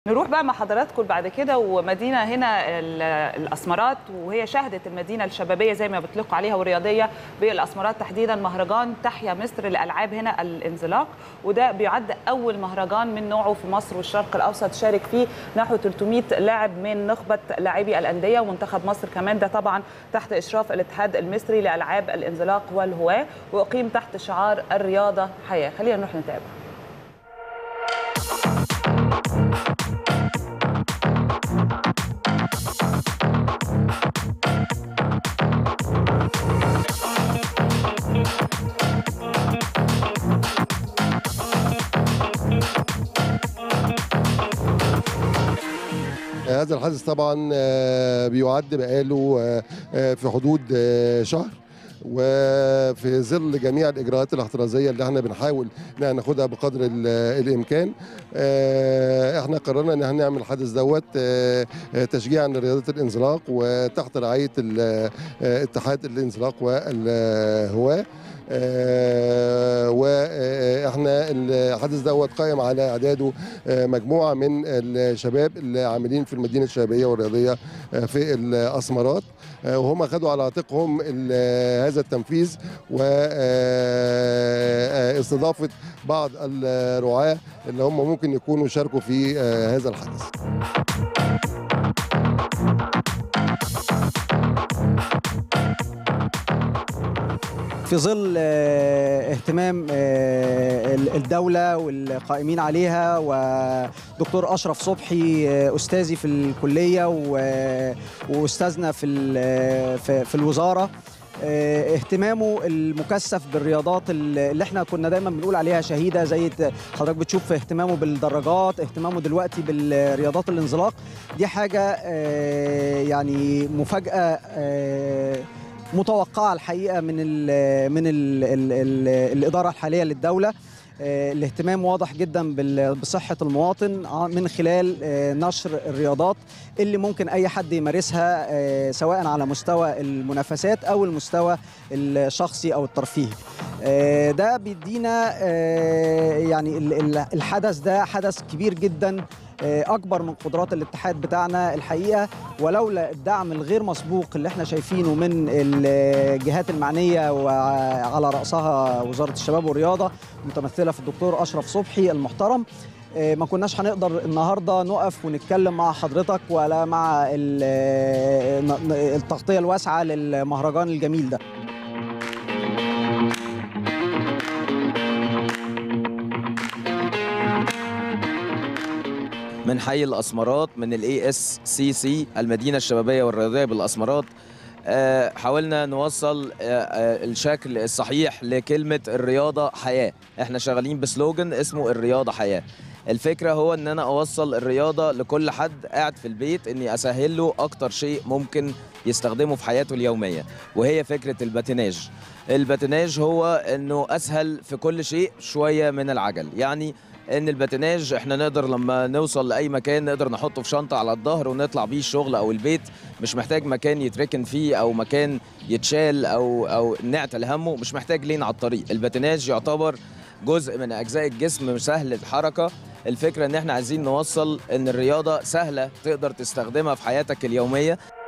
نروح بقى مع حضراتكم بعد كده ومدينه هنا ال- الاسمرات وهي شهدت المدينه الشبابيه زي ما بيطلقوا عليها والرياضيه بالاسمرات تحديدا مهرجان تحيا مصر للالعاب هنا الانزلاق وده بيعد اول مهرجان من نوعه في مصر والشرق الاوسط شارك فيه نحو 300 لاعب من نخبه لاعبي الانديه ومنتخب مصر كمان ده طبعا تحت اشراف الاتحاد المصري لالعاب الانزلاق والهواه واقيم تحت شعار الرياضه حياه خلينا نروح نتابع هذا الحدث طبعا آه، بيعد بقاله آه، آه، في حدود آه، شهر وفي ظل جميع الاجراءات الاحترازيه اللي احنا بنحاول ان احنا ناخدها بقدر ال- الامكان آه، احنا قررنا ان احنا نعمل الحدث دوت آه، آه، تشجيعا لرياضه الانزلاق وتحت رعايه ال- آه، اتحاد الانزلاق والهواه آه، واحنا الحدث دوت قائم على اعداده آه، مجموعه من الشباب اللي عاملين في المدينه الشبابيه والرياضيه آه، في الاسمرات آه، وهم خدوا على عاتقهم ال- هذا التنفيذ واستضافه بعض الرعاه اللي هم ممكن يكونوا شاركوا في آه، هذا الحدث في ظل آه، اهتمام آه، الدولة والقائمين عليها ودكتور أشرف صبحي آه، أستاذي في الكلية و- وأستاذنا في ال- في في الوزارة آه، اهتمامه المكثف بالرياضات اللي احنا كنا دايما بنقول عليها شهيده زي ت- حضرتك بتشوف اهتمامه بالدراجات اهتمامه دلوقتي بالرياضات الانزلاق دي حاجه آه، يعني مفاجاه آه، متوقعه الحقيقه من ال من ال ال ال الاداره الحاليه للدوله آه، الاهتمام واضح جدا بال- بصحه المواطن ع- من خلال آه، نشر الرياضات اللي ممكن اي حد يمارسها آه، سواء على مستوى المنافسات او المستوى الشخصي او الترفيهي آه، ده بيدينا آه، يعني ال- ال- الحدث ده حدث كبير جدا آه، اكبر من قدرات الاتحاد بتاعنا الحقيقه ولولا الدعم الغير مسبوق اللي احنا شايفينه من الجهات المعنيه وعلى راسها وزاره الشباب والرياضه متمثله في الدكتور اشرف صبحي المحترم آه، ما كناش هنقدر النهارده نقف ونتكلم مع حضرتك ولا مع ال- ن- التغطيه الواسعه للمهرجان الجميل ده من حي الاسمرات من الاي اس سي سي المدينه الشبابيه والرياضيه بالاسمرات آه، حاولنا نوصل آه، آه، الشكل الصحيح لكلمه الرياضه حياه احنا شغالين بسلوجن اسمه الرياضه حياه الفكره هو ان انا اوصل الرياضه لكل حد قاعد في البيت اني اسهل له اكتر شيء ممكن يستخدمه في حياته اليوميه وهي فكره الباتيناج الباتيناج هو انه اسهل في كل شيء شويه من العجل يعني ان الباتيناج احنا نقدر لما نوصل لاي مكان نقدر نحطه في شنطه على الظهر ونطلع بيه الشغل او البيت مش محتاج مكان يتركن فيه او مكان يتشال او او نعتل همه مش محتاج لين على الطريق الباتيناج يعتبر جزء من اجزاء الجسم سهل الحركه الفكره ان احنا عايزين نوصل ان الرياضه سهله تقدر تستخدمها في حياتك اليوميه